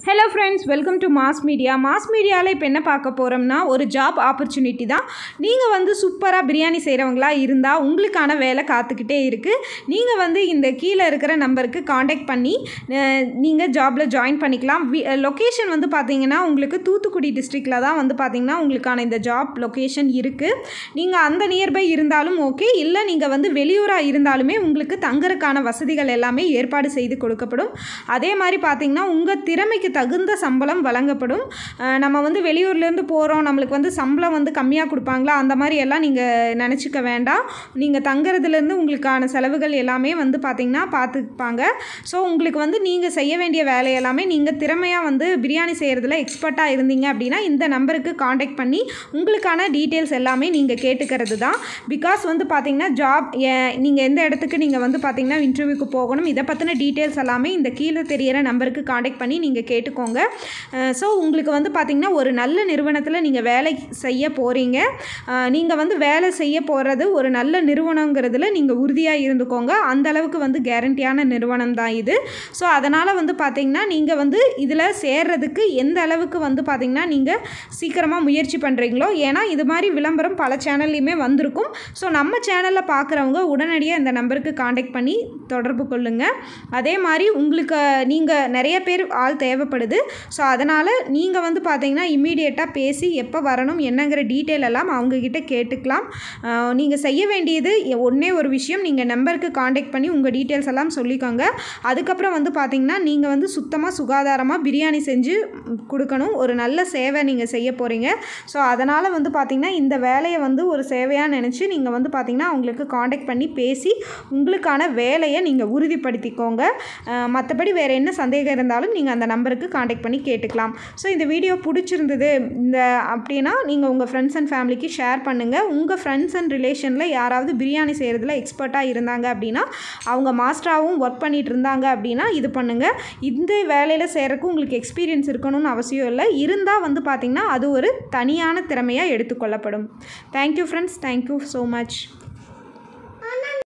hello friends welcome to Mass Media Mass மீடியாவில் இப்போ என்ன பார்க்க போகிறோம்னா ஒரு ஜாப் ஆப்பர்ச்சுனிட்டி தான் நீங்கள் வந்து சூப்பராக பிரியாணி செய்கிறவங்களா இருந்தால் உங்களுக்கான வேலை காத்துக்கிட்டே இருக்குது நீங்கள் வந்து இந்த கீழே இருக்கிற நம்பருக்கு காண்டாக்ட் பண்ணி நீங்கள் ஜாபில் ஜாயின் பண்ணிக்கலாம் லொக்கேஷன் வந்து பார்த்தீங்கன்னா உங்களுக்கு தூத்துக்குடி டிஸ்ட்ரிக்டில் தான் வந்து பார்த்தீங்கன்னா உங்களுக்கான இந்த ஜாப் லொக்கேஷன் இருக்குது நீங்கள் அந்த நியர்பை இருந்தாலும் ஓகே இல்லை நீங்கள் வந்து வெளியூராக இருந்தாலுமே உங்களுக்கு தங்கறதுக்கான வசதிகள் எல்லாமே ஏற்பாடு செய்து கொடுக்கப்படும் அதே மாதிரி பார்த்தீங்கன்னா உங்கள் திறமைக்கு தகுந்த சம்பளம் வழங்கப்படும் அஹ் நம்ம வந்து வெளியூர்லேருந்து போகிறோம் நம்மளுக்கு வந்து சம்பளம் வந்து கம்மியாக கொடுப்பாங்களா அந்த மாதிரி எல்லாம் நீங்கள் நினச்சிக்க வேண்டாம் நீங்கள் தங்குறதுலேருந்து உங்களுக்கான செலவுகள் எல்லாமே வந்து பார்த்திங்கன்னா பார்த்துப்பாங்க ஸோ உங்களுக்கு வந்து நீங்கள் செய்ய வேண்டிய வேலை எல்லாமே நீங்கள் திறமையாக வந்து பிரியாணி செய்கிறதுல எக்ஸ்பர்ட்டாக இருந்தீங்க அப்படின்னா இந்த நம்பருக்கு காண்டாக்ட் பண்ணி உங்களுக்கான டீட்டெயில்ஸ் எல்லாமே நீங்கள் கேட்டுக்கிறது தான் பிகாஸ் வந்து பார்த்தீங்கன்னா ஜாப் நீங்கள் எந்த இடத்துக்கு நீங்கள் வந்து பார்த்தீங்கன்னா இன்டர்வியூக்கு போகணும் இதை பற்றின டீட்டெயில்ஸ் எல்லாமே இந்த கீழே தெரியிற நம்பருக்கு காண்டாக்ட் பண்ணி நீங்கள் கேட்டுக்கோங்க ஸோ உங்களுக்கு வந்து பார்த்திங்கன்னா ஒரு நல்ல நிறுவனத்தில் நீங்கள் வேலை செய்ய போகிறீங்க நீங்கள் வந்து வேலை செய்ய போகிறது ஒரு நல்ல நிறுவனங்கிறதுல நீங்கள் உறுதியாக இருந்துக்கோங்க அந்த அளவுக்கு வந்து கேரண்டியான நிறுவனம் தான் இது ஸோ அதனால் வந்து பார்த்திங்கன்னா நீங்கள் வந்து இதில் சேர்றதுக்கு எந்த அளவுக்கு வந்து பார்த்திங்கன்னா நீங்கள் சீக்கிரமாக முயற்சி பண்ணுறீங்களோ ஏன்னா இது மாதிரி விளம்பரம் பல சேனல்லையுமே வந்திருக்கும் ஸோ நம்ம சேனலில் பார்க்குறவங்க உடனடியாக இந்த நம்பருக்கு காண்டாக்ட் பண்ணி தொடர்பு கொள்ளுங்கள் அதே மாதிரி உங்களுக்கு நீங்கள் நிறைய பேர் ஆள் தேவைப்படுது ஸோ அதனால் நீங்கள் வந்து பார்த்தீங்கன்னா இம்மீடியட்டாக பேசி எப்போ வரணும் என்னங்கிற டீட்டெயில் எல்லாம் அவங்கக்கிட்ட கேட்டுக்கலாம் நீங்கள் செய்ய வேண்டியது ஒன்றே ஒரு விஷயம் நீங்கள் நம்பருக்கு காண்டாக்ட் பண்ணி உங்கள் டீட்டெயில்ஸ் எல்லாம் சொல்லிக்கோங்க அதுக்கப்புறம் வந்து பார்த்தீங்கன்னா நீங்கள் வந்து சுத்தமாக சுகாதாரமாக பிரியாணி செஞ்சு கொடுக்கணும் ஒரு நல்ல சேவை நீங்கள் செய்ய போகிறீங்க ஸோ அதனால் வந்து பார்த்திங்கன்னா இந்த வேலையை வந்து ஒரு சேவையாக நினச்சி நீங்கள் வந்து பார்த்திங்கன்னா அவங்களுக்கு காண்டாக்ட் பண்ணி பேசி உங்களுக்கான வேலையை நீங்கள் உறுதிப்படுத்திக்கோங்க அஹ் மற்றபடி வேறு என்ன சந்தேகம் இருந்தாலும் நீங்கள் அந்த நம்பருக்கு காண்டாக்ட் பண்ணி கேட்டுக்கலாம் ஸோ இந்த வீடியோ பிடிச்சிருந்தது இந்த அப்படின்னா நீங்கள் உங்கள் ஃப்ரெண்ட்ஸ் அண்ட் ஃபேமிலிக்கு ஷேர் பண்ணுங்கள் உங்கள் ஃப்ரெண்ட்ஸ் அண்ட் ரிலேஷனில் யாராவது பிரியாணி செய்கிறதுல எக்ஸ்பர்ட்டாக இருந்தாங்க அப்படின்னா அவங்க மாஸ்டராகவும் ஒர்க் பண்ணிட்டு இருந்தாங்க அப்படின்னா இது பண்ணுங்கள் இந்த வேலையில் செய்கிறக்கு உங்களுக்கு எக்ஸ்பீரியன்ஸ் இருக்கணும்னு அவசியம் இல்லை இருந்தால் வந்து பார்த்திங்கன்னா அது ஒரு தனியான திறமையாக எடுத்துக்கொள்ளப்படும் thank you friends thank you so much